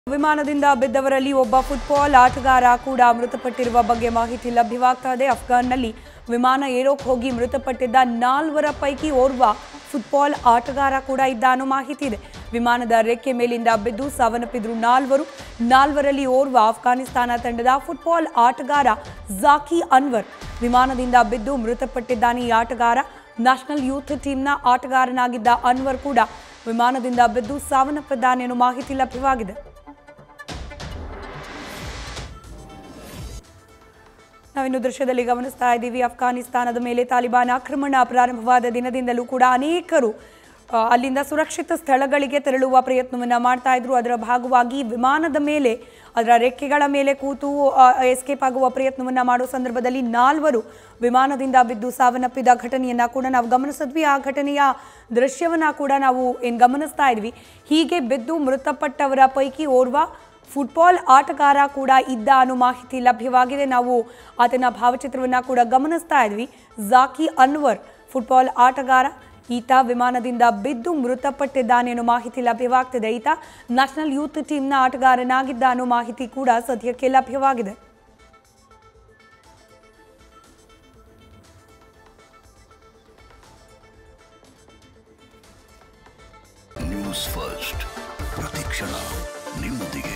ವಿಮಾನದಿಂದ ಬಿದ್ದವರಲ್ಲಿ ಒಬ್ಬ ಫುಟ್ಬಾಲ್ ಆಟಗಾರ ಕೂಡ ಮೃತಪಟ್ಟಿರುವ ಬಗ್ಗೆ ಮಾಹಿತಿ ಲಭ್ಯವಾಗ್ತಾ ಇದೆ ಅಫ್ಘಾನ್ನಲ್ಲಿ ವಿಮಾನ ಏರೋಕ್ ಹೋಗಿ ಮೃತಪಟ್ಟಿದ್ದ ನಾಲ್ವರ ಪೈಕಿ ಓರ್ವ ಫುಟ್ಬಾಲ್ ಆಟಗಾರ ಕೂಡ ಇದ್ದ ಅನ್ನೋ ಮಾಹಿತಿ ಇದೆ ವಿಮಾನದ ರೆಕ್ಕೆ ಮೇಲಿಂದ ಬಿದ್ದು ಸಾವನ್ನಪ್ಪಿದ್ರು ನಾಲ್ವರು ನಾಲ್ವರಲ್ಲಿ ಓರ್ವ ಅಫ್ಘಾನಿಸ್ತಾನ ತಂಡದ ಫುಟ್ಬಾಲ್ ಆಟಗಾರ ಜಾಕಿ ಅನ್ವರ್ ವಿಮಾನದಿಂದ ಬಿದ್ದು ಮೃತಪಟ್ಟಿದ್ದಾನೆ ಈ ಆಟಗಾರ ನ್ಯಾಷನಲ್ ಯೂತ್ ಟೀಮ್ನ ಆಟಗಾರನಾಗಿದ್ದ ಅನ್ವರ್ ಕೂಡ ವಿಮಾನದಿಂದ ಬಿದ್ದು ಸಾವನ್ನಪ್ಪಿದ್ದಾನೆ ಅನ್ನೋ ಮಾಹಿತಿ ಲಭ್ಯವಾಗಿದೆ ನಾವಿನ್ನು ದೃಶ್ಯದಲ್ಲಿ ಗಮನಿಸ್ತಾ ಇದ್ದೀವಿ ಅಫ್ಘಾನಿಸ್ತಾನದ ಮೇಲೆ ತಾಲಿಬಾನ್ ಆಕ್ರಮಣ ಪ್ರಾರಂಭವಾದ ದಿನದಿಂದಲೂ ಕೂಡ ಅನೇಕರು ಆ, ಅಲ್ಲಿಂದ ಸುರಕ್ಷಿತ ಸ್ಥಳಗಳಿಗೆ ತೆರಳುವ ಪ್ರಯತ್ನವನ್ನ ಮಾಡ್ತಾ ಇದ್ರು ಅದರ ಭಾಗವಾಗಿ ವಿಮಾನದ ಮೇಲೆ ಅದರ ರೆಕ್ಕೆಗಳ ಮೇಲೆ ಕೂತು ಎಸ್ಕೇಪ್ ಆಗುವ ಪ್ರಯತ್ನವನ್ನ ಮಾಡೋ ಸಂದರ್ಭದಲ್ಲಿ ನಾಲ್ವರು ವಿಮಾನದಿಂದ ಬಿದ್ದು ಸಾವನ್ನಪ್ಪಿದ ಘಟನೆಯನ್ನ ಕೂಡ ನಾವು ಗಮನಿಸಿದ್ವಿ ಆ ಘಟನೆಯ ದೃಶ್ಯವನ್ನ ಕೂಡ ನಾವು ಏನು ಗಮನಿಸ್ತಾ ಇದ್ವಿ ಹೀಗೆ ಬಿದ್ದು ಮೃತಪಟ್ಟವರ ಪೈಕಿ ಓರ್ವ ಫುಟ್ಬಾಲ್ ಆಟಗಾರ ಕೂಡ ಇದ್ದ ಅನ್ನೋ ಮಾಹಿತಿ ಲಭ್ಯವಾಗಿದೆ ನಾವು ಆತನ ಭಾವಚಿತ್ರವನ್ನ ಕೂಡ ಗಮನಿಸ್ತಾ ಇದ್ವಿ ಜಾಕಿ ಅನ್ವರ್ ಫುಟ್ಬಾಲ್ ಆಟಗಾರ ಈತ ವಿಮಾನದಿಂದ ಬಿದ್ದು ಮೃತಪಟ್ಟಿದ್ದಾನೆ ಅನ್ನೋ ಮಾಹಿತಿ ಲಭ್ಯವಾಗ್ತಿದೆ ಈತ ನ್ಯಾಷನಲ್ ಯೂತ್ ಟೀಮ್ನ ಆಟಗಾರನಾಗಿದ್ದ ಅನ್ನೋ ಮಾಹಿತಿ ಕೂಡ ಸದ್ಯಕ್ಕೆ ಲಭ್ಯವಾಗಿದೆ ನ್ಯೂಸ್ ಫಸ್ಟ್ ಪ್ರತಿಕ್ಷಣ ನಿಮ್ಮೊಂದಿಗೆ